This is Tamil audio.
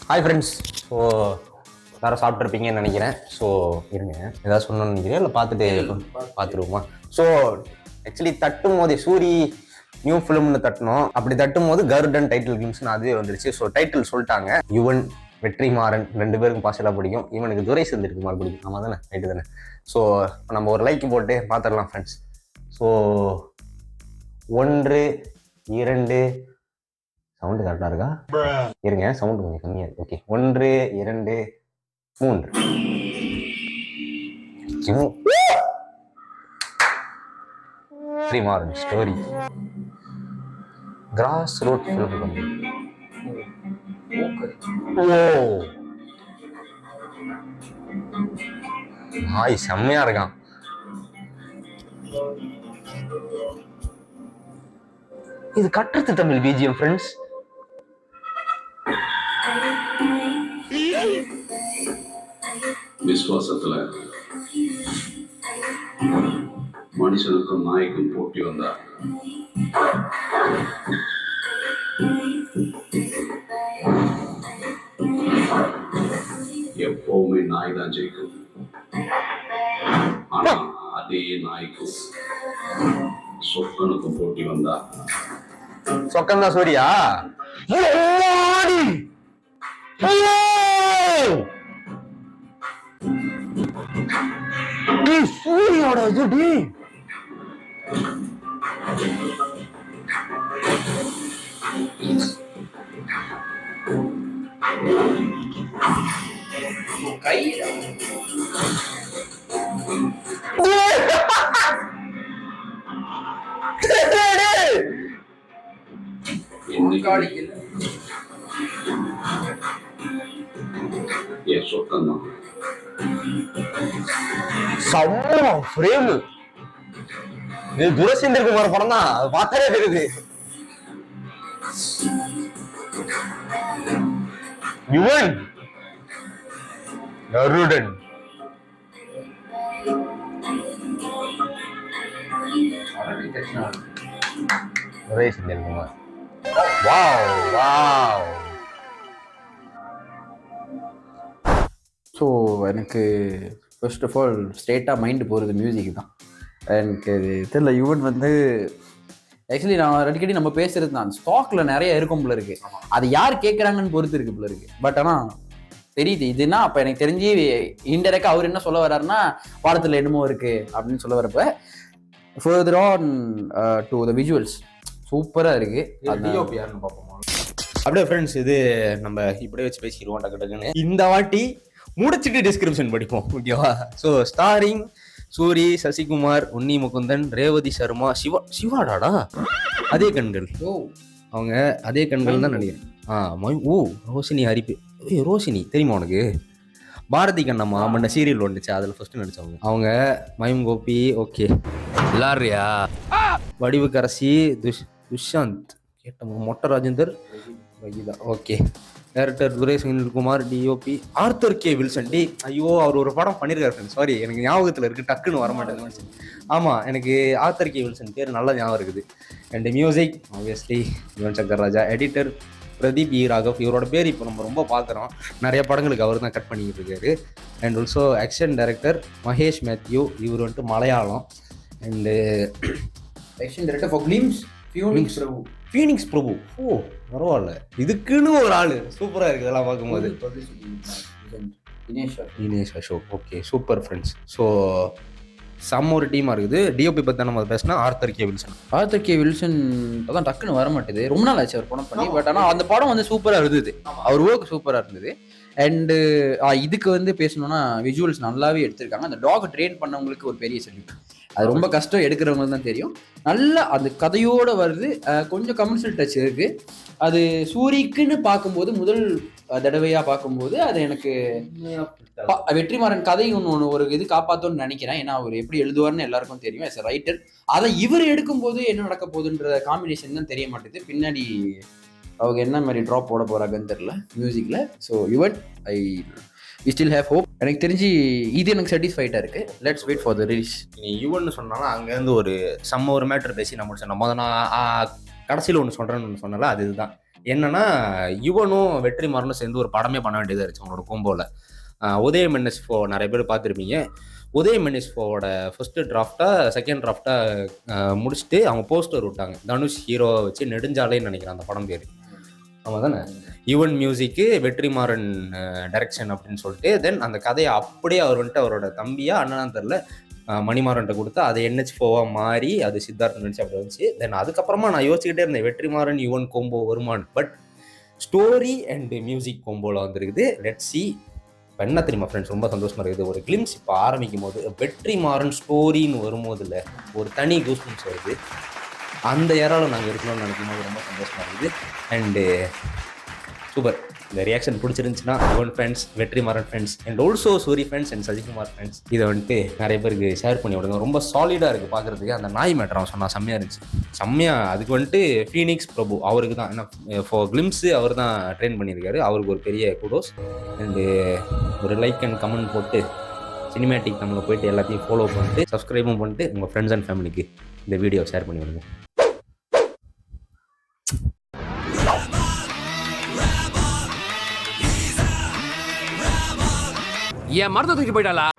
ஹாய் ஃப்ரெண்ட்ஸ் ஸோ எல்லாரும் சாப்பிட்ருப்பீங்கன்னு நினைக்கிறேன் ஸோ இருங்க ஏதாவது சொல்லணும்னு நினைக்கிறேன் இல்லை பார்த்துட்டு பார்த்துருவோமா ஸோ ஆக்சுவலி தட்டும் போதே சூரி நியூ ஃபிலிம்னு தட்டணும் அப்படி தட்டும் போது கருடன் டைட்டில் கிம்ஸ்னு அதுவே வந்துருச்சு ஸோ டைட்டில் சொல்லிட்டாங்க யுவன் வெற்றிமாறன் ரெண்டு பேருக்கும் பாசலாக பிடிக்கும் இவனுக்கு துரை செந்திருக்குமார் பிடிக்கும் ஆமாம் தானே ரைட்டு தானே ஸோ நம்ம ஒரு லைக் போட்டு பார்த்துடலாம் ஃப்ரெண்ட்ஸ் ஸோ ஒன்று இரண்டு சவுண்டு கரெக்டாக இருக்கா இருங்க சவுண்ட் கொஞ்சம் கம்மியாக இருக்கு ஓகே ஒன்று இரண்டு மூன்று Maran story cross road film company ஓ நாய் செம்மையா இருக்கான் இது கட்டுறது தமிழ் பிஜிஎம் ஃப்ரெண்ட்ஸ் விசுவாசத்துல மனுஷனுக்கும் நாய்க்கும் போட்டி வந்தா எப்பவுமே நாய் தான் ஜெயிக்கும் ஆனா அதே நாய்க்கும் சொக்கனுக்கும் போட்டி வந்தா சொக்கந்தா சூரியா அம்மாடி! ஐயோ! டேய், சூரியோட இது டேய். டேய், டேய், டேய். இன்னைக்கு என் சொக்கம் தான் செம்ம ஃப்ரேம் இது துரசிந்திருக்கு ஒரு படம் தான் அது பார்த்தாலே தெரியுது Yuvan Garudan Durai Senthilkumar wow wow so எனக்கு ஃபர்ஸ்ட் ஆஃப் ஆல் ஸ்ட்ரெயிட்டாக மைண்டு போகிறது மியூசிக் தான் எனக்கு இது தெரியல யுவன் வந்து ஆக்சுவலி நான் அடிக்கடி நம்ம பேசுறது தான் ஸ்டாக்ல நிறைய இருக்கும் போல இருக்கு அது யார் கேட்குறாங்கன்னு பொறுத்து இருக்கு போல இருக்கு பட் ஆனால் தெரியுது இதுனா அப்போ எனக்கு தெரிஞ்சு இன்டெரக்டாக அவர் என்ன சொல்ல வர்றாருன்னா பாடத்தில் என்னமோ இருக்கு அப்படின்னு சொல்ல வரப்ப further on to the visuals சூப்பராக இருக்கு அது யாருன்னு பார்ப்போமா அப்படியே ஃப்ரெண்ட்ஸ் இது நம்ம இப்படியே வச்சு பேசிடுவோம் டக்கு டக்குன்னு இந்த வாட்டி முடிச்சிட்டு டிஸ்கிரிப்ஷன் படிப்போம் ஓகேவா ஸோ ஸ்டாரிங் சூரி சசிகுமார் உன்னி முகுந்தன் ரேவதி சர்மா சிவா சிவாடாடா அதே கண்கள் ஓ அவங்க அதே கண்கள் தான் நினைக்கிறேன் ஆ மொய் ஓ ரோஷினி ஹரிப்பு ஏய் ரோஷினி தெரியுமா உனக்கு பாரதி கண்ணம்மா முன்ன சீரியல் வந்துச்சு அதில் ஃபர்ஸ்ட் நடிச்சவங்க அவங்க மயம் கோபி ஓகே எல்லாரியா வடிவுக்கரசி துஷ் துஷாந்த் கேட்டவங்க Mottai Rajendar Vahitha okay director Durai Senthilkumar DOP Arthur K Wilson டி ஐயோ அவர் ஒரு படம் பண்ணியிருக்காரு ஃப்ரெண்ட் சாரி எனக்கு ஞாபகத்தில் இருக்கு டக்குன்னு வர மாட்டேங்குது ஆமாம் எனக்கு ஆர்த்தர் கே வில்சன் பேர் நல்லா ஞாபகம் இருக்குது and music obviously Yuvan Shankar Raja editor Pradeep E Raghav இவரோட பேர் இப்போ நம்ம ரொம்ப பார்க்குறோம் நிறைய படங்களுக்கு அவர் தான் கட் பண்ணிக்கிட்டு இருக்காரு and also action director Mahesh Mathew இவர் வந்துட்டு Malayalam and action director for glimpse ஃபியூனிங்ஸ் பிரபு ஃபீனிக்ஸ் பிரபு ஓ பரவாயில்ல இதுக்குன்னு ஒரு ஆள் சூப்பராக இருக்குது இதெல்லாம் பார்க்கும்போது Dinesh Dinesh Ashok okay super friends so செம்ம ஒரு டீமாக இருக்குது டிஓபி பற்றி நம்ம பேசினா Arthur K Wilson Arthur K Wilson அதான் டக்குன்னு வர மாட்டேது ரொம்ப நாள் ஆச்சு அவர் படம் பண்ணி பட் ஆனால் அந்த படம் வந்து சூப்பராக இருந்தது அவர் ஒர்க் சூப்பராக இருந்தது அண்டு இதுக்கு வந்து பேசணும்னா விஜுவல்ஸ் நல்லாவே எடுத்திருக்காங்க அந்த டாக் ட்ரெயின் பண்ணவங்களுக்கு ஒரு பெரிய சல்யூட் அது ரொம்ப கஷ்டம் எடுக்கிறவங்க தான் தெரியும் நல்லா அந்த கதையோட வருது அஹ் கொஞ்சம் கமர்ஷியல் டச் இருக்கு அது சூரிக்குன்னு பார்க்கும்போது முதல் அஹ், தடவையா பார்க்கும்போது அது எனக்கு பா- வெற்றிமாறன் கதை ஒன்று ஒன்று ஒரு இது காப்பாத்தோன்னு நினைக்கிறேன் ஏன்னா அவர் எப்படி எழுதுவார்னு எல்லாருக்கும் தெரியும் as a ரைட்டர் அதை இவர் எடுக்கும்போது என்ன நடக்க போகுதுன்ற காம்பினேஷன் தான் தெரிய மாட்டேது பின்னாடி அவங்க என்ன மாதிரி ட்ராப் போட போறாங்கன்னு தெரியல மியூசிக்ல so Yuvan I we still have hope எனக்கு தெரிஞ்சு இது எனக்கு சாட்டிஸ்ஃபைட்டாக இருக்கு let's wait for the release நீ யுவன் சொன்னாலும் அங்கேருந்து ஒரு செம்ம ஒரு மேட்டர் பேசி நம்ம சொன்ன முதல் நான் கடைசியில் ஒன்று சொல்கிறேன்னு ஒன்று சொன்னல அது இதுதான் என்னன்னா யுவனும் வெற்றிமாறனும் சேர்ந்து ஒரு படமே பண்ண வேண்டியதாக இருந்துச்சு அவங்களோட கோம்போவில் உதயம் என்எஸ் ஃபோ நிறைய பேர் பார்த்துருப்பீங்க உதயம் என்எஸ் ஃபோவோட ஃபர்ஸ்ட் டிராஃப்டாக செகண்ட் டிராஃப்டாக முடிச்சுட்டு அவங்க போஸ்டர் விட்டாங்க தனுஷ் ஹீரோவை வச்சு நெடுஞ்சாலைன்னு நினைக்கிறேன் அந்த படம் பேர் ஆமாம் தானே யுவன் மியூசிக்கு வெற்றிமாறன் டைரக்ஷன் அப்படின்னு சொல்லிட்டு தென் அந்த கதையை அப்படியே அவர் வந்துட்டு அவரோட தம்பியா அண்ணனா தெரில மணிமாறன்ட்ட கொடுத்து அதை என்ஹெச் ஃபோவாக மாறி அது சித்தார்த் நினச்சி அப்படி வந்துச்சு தென் அதுக்கப்புறமா நான் யோசிச்சுக்கிட்டே இருந்தேன் வெற்றிமாறன் யுவன் கோம்போ வருமானு பட் ஸ்டோரி அண்ட் மியூசிக் கோம்போவில் வந்திருக்குது லெட் சி இப்போ என்ன தெரியுமா ஃப்ரெண்ட்ஸ் ரொம்ப சந்தோஷமா இருக்குது ஒரு கிளிம்ஸ் இப்போ ஆரம்பிக்கும் போது வெற்றிமாறன் ஸ்டோரின்னு வரும்போதுல ஒரு தனி கூஸ்பம்ஸ் வருது அந்த ஏராளம் நாங்கள் இருக்கணும்னு நினைக்கும் போது ரொம்ப சந்தோஷமா இருக்குது அண்டு சூப்பர் இந்த ரியாக்ஷன் பிடிச்சிருந்துச்சுன்னா Yuvan fans Vetrimaaran fans and also Soori fans and Sasikumar fans இதை வந்துட்டு நிறைய பேருக்கு ஷேர் பண்ணி விடுங்க ரொம்ப சாலிடாக இருக்குது பார்க்குறதுக்கு அந்த நாய் மேட்டர் அவன் சொன்னா செம்மையாக இருந்துச்சு செம்மையாக அதுக்கு வந்துட்டு ஃபீனிக்ஸ் பிரபு அவருக்கு தான் ஏன்னா ஃபார் கிளிம்ஸு அவர் தான் ட்ரெயின் பண்ணியிருக்காரு அவருக்கு ஒரு பெரிய குடோஸ் அண்டு ஒரு லைக் அண்ட் கமெண்ட் போட்டு சினிமேட்டிக் நம்மளை போயிட்டு எல்லாத்தையும் ஃபாலோ பண்ணிட்டு சப்ஸ்கிரைபும் பண்ணிட்டு உங்கள் ஃப்ரெண்ட்ஸ் அண்ட் ஃபேமிலிக்கு இந்த வீடியோ ஷேர் பண்ணி விடுங்க என் மரத்தை தூக்கி போயிட்டாளா